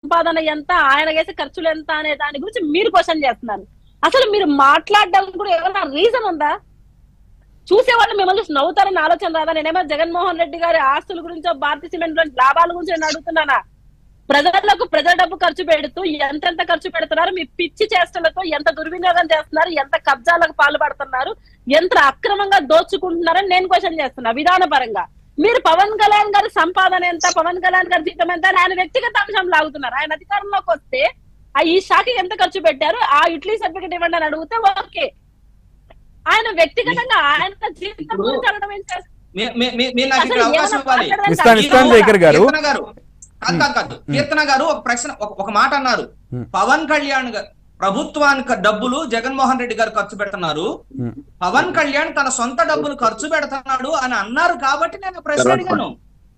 సంపాదన ఎంత ఆయన చేసే ఖర్చులు ఎంత అనే దాని గురించి మీరు క్వశ్చన్ చేస్తున్నారు అసలు మీరు మాట్లాడడానికి కూడా ఏమైనా రీజన్ ఉందా చూసేవాళ్ళు మిమ్మల్ని చూసి నవ్వుతారని ఆలోచన రాదా నేనేమో జగన్మోహన్ రెడ్డి గారి ఆస్తుల గురించో భారతీయ సిమెంట్ గురించి లాభాల గురించి నేను అడుగుతున్నానా ప్రజలకు ప్రజల డబ్బు ఖర్చు పెడుతూ ఎంతెంత ఖర్చు పెడుతున్నారు మీ పిచ్చి చేష్టలతో ఎంత దుర్వినియోగం చేస్తున్నారు ఎంత కబ్జాలకు పాల్పడుతున్నారు ఎంత అక్రమంగా దోచుకుంటున్నారని నేను క్వశ్చన్ చేస్తున్నా విధానపరంగా మీరు పవన్ కళ్యాణ్ గారి సంపాదన ఎంత పవన్ కళ్యాణ్ గారి జీతం ఎంత అని ఆయన వ్యక్తిగత అంశం లాగుతున్నారు ఆయన అధికారంలోకి వస్తే ఆ ఈ శాఖకి ఎంత ఖర్చు పెట్టారు ఆ ఇడ్లీ సర్టిఫికేట్ ఇవ్వండి అని అడిగితే ఓకే ఆయన వ్యక్తిగతంగా ఆయన జీవితం ఇప్పుడు గురించి అడగడం ఏం చేస్తారు? మీ- మీ- మీ- మీరు నాకు ఇక్కడ అసలు అవకాశం ఏమైనా ఇవ్వాలి మాట్లాడడానికి ఇస్తాను, అవకాశం ఇస్తాను, ఉందా? జయకర్ గారు. కీర్తన గారు కాదు కాదు కాదు కీర్తన గారు ఒక ప్రశ్న ఒక- ఒక మాట అన్నారు Hmm. పవన్ కళ్యాణ్ గారు ప్రభుత్వానికి డబ్బులు జగన్మోహన్ రెడ్డి గారు ఖర్చు పెడుతున్నారు Hmm. పవన్ కళ్యాణ్ తన సొంత డబ్బులు ఖర్చు పెడుతున్నాడు అని అన్నారు కాబట్టి నేను ప్రశ్న అడిగాను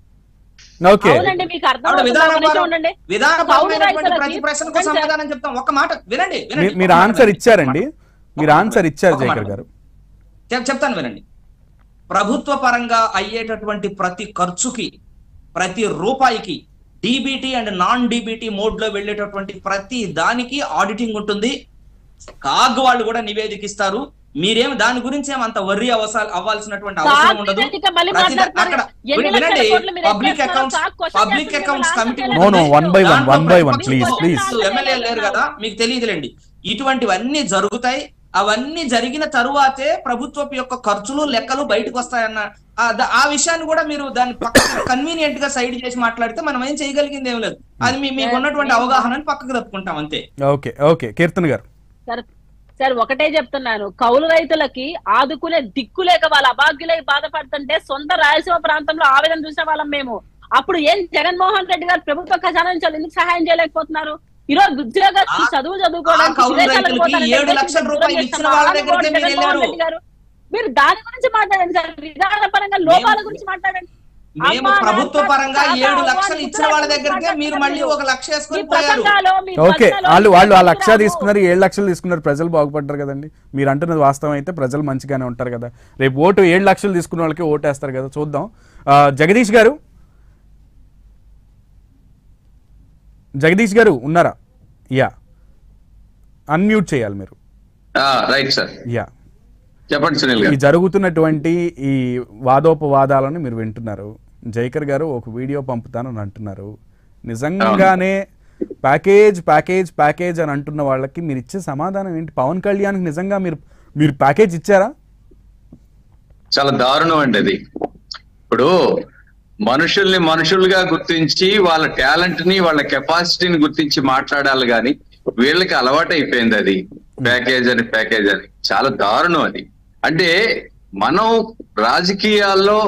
ఓకే అవునండి మీకు అర్థం ఆవిడ అవుతుందా? విధానం ఒక నిమిషం వారు- ఉండండి విధానపరమైనటువంటి కౌలు ప్రతి రైతులకి ప్రశ్నకు కొంచెం- సమాధానం చెప్తాం ఒక మాట వినండి మీ- వినండి మీరు ఒక మాట ఆన్సర్ వినండి. ఇచ్చారండి మీరు ఒక ఆన్సర్ మాట. ఇచ్చారు ఒక జయకర్ మాట. గారు చెప్- చెప్తాను వినండి ప్రభుత్వ పరంగా అయ్యేటటువంటి ప్రతి ఖర్చుకి ప్రతి రూపాయికి DBT and non DBT mode లో వెళ్ళేటటువంటి ప్రతి దానికి ఆడిటింగ్ ఉంటుంది కాగ్ వాళ్ళు కూడా నివేదిక ఇస్తారు మీరేం దాని గురించి ఏం అంత వర్రీ అవసరం అవ్వాల్సినటువంటి అవసరం ఉండదు సాంకేతిక మళ్ళీ ప్రతి దా- మాట్లాడుతున్నారు. అక్కడ ఎన్ని లక్షల వినండి కోట్లు మీరు ఏం పబ్లిక్ చేస్తున్నారో అకౌంట్స్ సాకు క్వశ్చన్ పబ్లిక్ చేస్తున్నారు. అకౌంట్స్ ఆన్సర్ కమిటీ చేయలేదు. No, no, one by one, దాంట్లో one by one, ప్రతి please, question please. Answer MLA లేరు కదా మీకు తెలియదులేండి ఇటువంటివన్నీ జరుగుతాయి అవన్నీ జరిగిన తరువాతే ప్రభుత్వపు యొక్క ఖర్చులు లెక్కలు బయటకు వస్తాయన్న ఆ ద- ఆ విషయాన్ని కూడా మీరు దాన్ని పక్కన కన్వీనియంట్ గా సైడ్ చేసి మాట్లాడితే మనం ఏం చేయగలిగింది ఏం లేదు అది మీ మీకు ఉన్నటువంటి అవగాహనని పక్కకు తప్పుకుంటాం అంతే ఓకే ఓకే కీర్తన గారు సార్ సార్ ఒకటే చెప్తున్నాను కౌలు రైతులకి ఆదుకునే దిక్కు లేక వాళ్ళ అభాగ్యులై బాధపడుతుంటే సొంత రాయలసీమ ప్రాంతంలో ఆవేదన చూసిన వాళ్ళం మేము అప్పుడు ఏం జగన్మోహన్ రెడ్డి గారు ప్రభుత్వ ఖజానా నుంచి వాళ్ళు ఎందుకు సహాయం చేయలేకపోతున్నారు ఈ రోజు ఉద్యోగాలు ఆ- చదువు ఆ చదువుకోవడానికి కౌలు విదేశాలకు రైతులకి పోతారంటే ఏడు దేశం లక్షల దూరం రూపాయలు చేస్తున్న ఇచ్చిన వాళ్ళ వాళ్ళు దగ్గరికే కూడా మీరు జగన్మోహన్ వెళ్ళారు. రెడ్డి గారు మీరు దాని గురించి మాట్లాడండి సార్ విధానపరంగా లోపాల మేము- గురించి మాట్లాడండి మేము అమ్మా, ప్రభుత్వ నాన్న, పరంగా తాత, ఏడు అవ్వ, లక్షలు ఇచ్చిన వాళ్ళ గుజరాత్ దగ్గరికే గురించి మీరు మళ్ళీ ఒక మాట్లాడండి. లక్ష మీ వేసుకొని పోయారు ప్రసంగాలు, మీ ఓకే భజనలు, వాళ్ళు వాళ్ళు ఆ మీ లక్ష రాము. తీసుకున్నారు ఏడు లక్షలు తీసుకున్నారు ప్రజలు బాగుపడ్డారు కదండి మీరు అంటున్నది వాస్తవం అయితే ప్రజలు మంచిగానే ఉంటారు కదా రేపు ఓటు ఏడు లక్షలు తీసుకున్న వాళ్ళకి ఓటు వేస్తారు కదా చూద్దాం ఆ, జగదీష్ గారు జగదీష్ గారు ఉన్నారా యా అన్మ్యూట్ చేయాలి మీరు రైట్ సార్ యా చెప్పండి సునీల్ ఈ గారు జరుగుతున్నటువంటి ఈ వాదోపవాదాలను మీరు వింటున్నారు జైకర్ గారు ఒక వీడియో పంపుతానని అంటున్నారు నిజంగానే ప్యాకేజ్ ప్యాకేజ్ ప్యాకేజ్ అని అంటున్న వాళ్ళకి మీరు ఇచ్చే సమాధానం ఏంటి పవన్ కళ్యాణ్కి నిజంగా మీరు మీరు ప్యాకేజ్ ఇచ్చారా చాలా దారుణం అండి అది ఇప్పుడు మనుషుల్ని మనుషులుగా గుర్తించి వాళ్ళ టాలెంట్ ని వాళ్ళ కెపాసిటీని గుర్తించి మాట్లాడాలి కానీ వీళ్ళకి అలవాటు అయిపోయింది అది ప్యాకేజ్ అని ప్యాకేజ్ అని చాలా దారుణం అది అంటే మనం రాజకీయాల్లో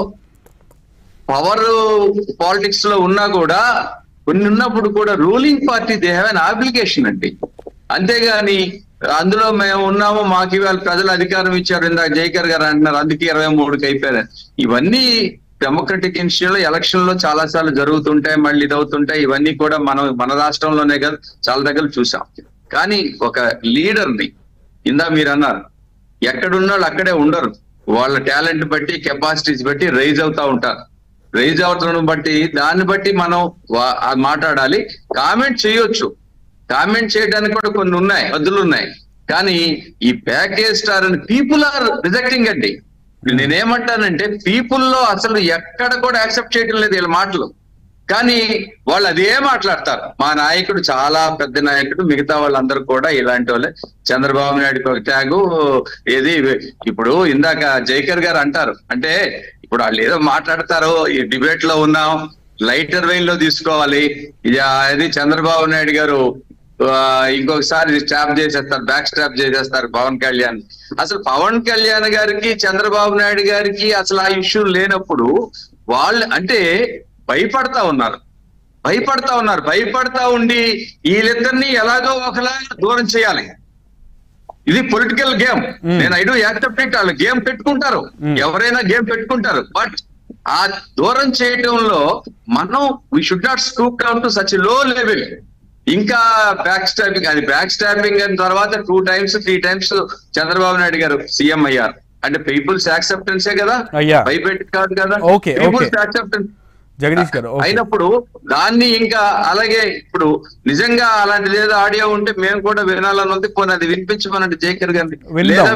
పవర్ పాలిటిక్స్ లో ఉన్నా కూడా కొన్ని ఉన్నప్పుడు కూడా ruling party they have an application అండి అంతేగాని అందులో మేము ఉన్నాము మాకు ఇవాళ ప్రజలు అధికారం ఇచ్చారు ఇందాక జైకర్ గారు అంటున్నారు అందుకే ఇరవై మూడుకి అయిపోయారు ఇవన్నీ డెమోక్రటిక్ ఇన్స్టిట్యూట్ లో ఎలక్షన్ లో చాలా సార్లు జరుగుతుంటాయి మళ్ళీ ఇదవుతుంటాయి ఇవన్నీ కూడా మనం మన రాష్ట్రంలోనే కదా చాలా దగ్గర చూసాం కానీ ఒక లీడర్ ని ఇందా మీరు అన్నారు ఎక్కడున్న వాళ్ళు అక్కడే ఉండరు వాళ్ళ టాలెంట్ బట్టి కెపాసిటీస్ బట్టి రైజ్ అవుతా ఉంటారు రైజ్ అవుతుండడం బట్టి దాన్ని బట్టి మనం వా- ఆ మాట్లాడాలి కామెంట్ చేయొచ్చు కామెంట్ చేయడానికి కూడా కొన్ని ఉన్నాయి హద్దులు ఉన్నాయి కానీ ఈ ప్యాకేజ్ స్టార్ అని పీపుల్ ఆర్ రిజెక్టింగ్ అండి నేనేమంటానంటే పీపుల్ లో అసలు ఎక్కడ కూడా యాక్సెప్ట్ చేయడం లేదు వీళ్ళ మాటలు కానీ వాళ్ళు అదే మాట్లాడతారు మా నాయకుడు చాలా పెద్ద నాయకుడు మిగతా వాళ్ళందరూ కూడా ఇలాంటి వాళ్ళే చంద్రబాబు నాయుడుకి ఒక ట్యాగు ఏది ఇప్పుడు ఇందాక జైకర్ గారు అంటారు అంటే ఇప్పుడు వాళ్ళు ఏదో మాట్లాడతారు ఈ డిబేట్ లో ఉన్నాం లైటర్ వెయిన్ లో తీసుకోవాలి ఇది అది చంద్రబాబు నాయుడు గారు ఆ, ఇంకొకసారి స్టాప్ చేసేస్తారు బ్యాక్ స్టాప్ చేసేస్తారు పవన్ కళ్యాణ్ అసలు పవన్ కళ్యాణ్ గారికి చంద్రబాబు నాయుడు గారికి అసలు ఆ ఇష్యూ లేనప్పుడు వాళ్ళు అంటే భయపడతా ఉన్నారు భయపడతా ఉన్నారు భయపడతా ఉండి వీళ్ళిద్దరిని ఎలాగో ఒకలా దూరం చేయాలి ఇది పొలిటికల్ గేమ్ Mm. నేను ఐ డూ యాక్సెప్ట్ ఇట్ వాళ్ళు గేమ్ పెట్టుకుంటారు Mm. ఎవరైనా గేమ్ పెట్టుకుంటారు బట్ ఆ దూరం చేయటంలో మనం we should not scoop down to such low level ఇంకా బ్యాక్ స్టాపింగ్ అది బ్యాక్ స్టాపింగ్ అయిన తర్వాత two times three times Chandrababu Naidu garu CM అయ్యారు అంటే పీపుల్స్ యాక్సెప్టెన్సే కదా అయ్యా భయపెట్టి కాదు కదా Okay, people's okay. Acceptance Jagadish garu okay. అయినప్పుడు దాన్ని ఇంకా అలాగే ఇప్పుడు నిజంగా అలాంటిది ఏదో ఆడియో ఉంటే మేము కూడా వినాలని ఉంది పోనీ అది వినిపించమనండి జేకర్ గారిని విందాం, లేదా